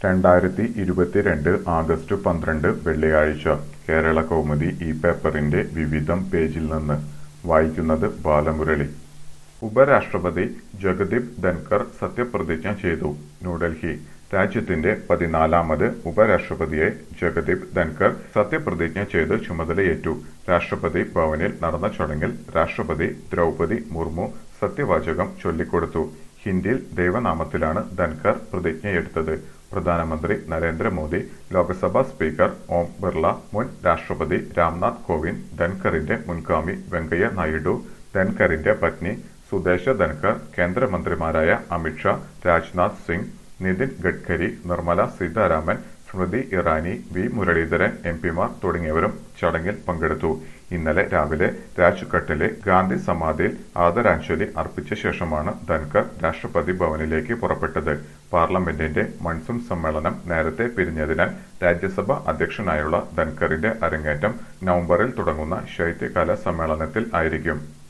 രണ്ടായിരത്തി ഇരുപത്തിരണ്ട് ആഗസ്റ്റ് പന്ത്രണ്ട് വെള്ളിയാഴ്ച കേരള കൗമുദി ഈ പേപ്പറിന്റെ വിവിധം പേജിൽ നിന്ന് വായിക്കുന്നത് ബാലമുരളി ഉപരാഷ്ട്രപതി ജഗദീപ് ധൻകർ സത്യപ്രതിജ്ഞ ചെയ്തു ന്യൂഡൽഹി രാജ്യത്തിന്റെ പതിനാലാമത് ഉപരാഷ്ട്രപതിയെ ജഗദീപ് ധൻകർ സത്യപ്രതിജ്ഞ ചെയ്ത് ചുമതലയേറ്റു രാഷ്ട്രപതി ഭവനിൽ നടന്ന ചടങ്ങിൽ രാഷ്ട്രപതി ദ്രൗപതി മുർമു സത്യവാചകം ചൊല്ലിക്കൊടുത്തു ഹിന്ദിയിൽ ദൈവനാമത്തിലാണ് ധൻകർ പ്രതിജ്ഞയെടുത്തത് പ്രധാനമന്ത്രി നരേന്ദ്രമോദി ലോക്സഭാ സ്പീക്കർ ഓം ബിർള മുൻ രാഷ്ട്രപതി രാംനാഥ് കോവിന്ദ് ധൻകറിന്റെ മുൻഗാമി വെങ്കയ്യ നായിഡു ധൻകറിന്റെ പത്നി സുദേശ ധൻകർ കേന്ദ്രമന്ത്രിമാരായ അമിത്ഷാ രാജ്നാഥ് സിംഗ് നിതിൻ ഗഡ്കരി നിർമ്മല സീതാരാമൻ സ്മൃതി ഇറാനി വി മുരളീധരൻ എം പിമാർ തുടങ്ങിയവരും ചടങ്ങിൽ പങ്കെടുത്തു ഇന്നലെ രാവിലെ രാജ്ഘട്ടിലെ ഗാന്ധി സമാധിയിൽ ആദരാഞ്ജലി അർപ്പിച്ച ശേഷമാണ് ധൻകർ രാഷ്ട്രപതി ഭവനിലേക്ക് പുറപ്പെട്ടത് പാർലമെന്റിന്റെ മൺസൂൺ സമ്മേളനം നേരത്തെ പിരിഞ്ഞതിനാൽ രാജ്യസഭ അധ്യക്ഷനായുള്ള ധൻകറിന്റെ അരങ്ങേറ്റം നവംബറിൽ തുടങ്ങുന്ന ശൈത്യകാല സമ്മേളനത്തിൽ ആയിരിക്കും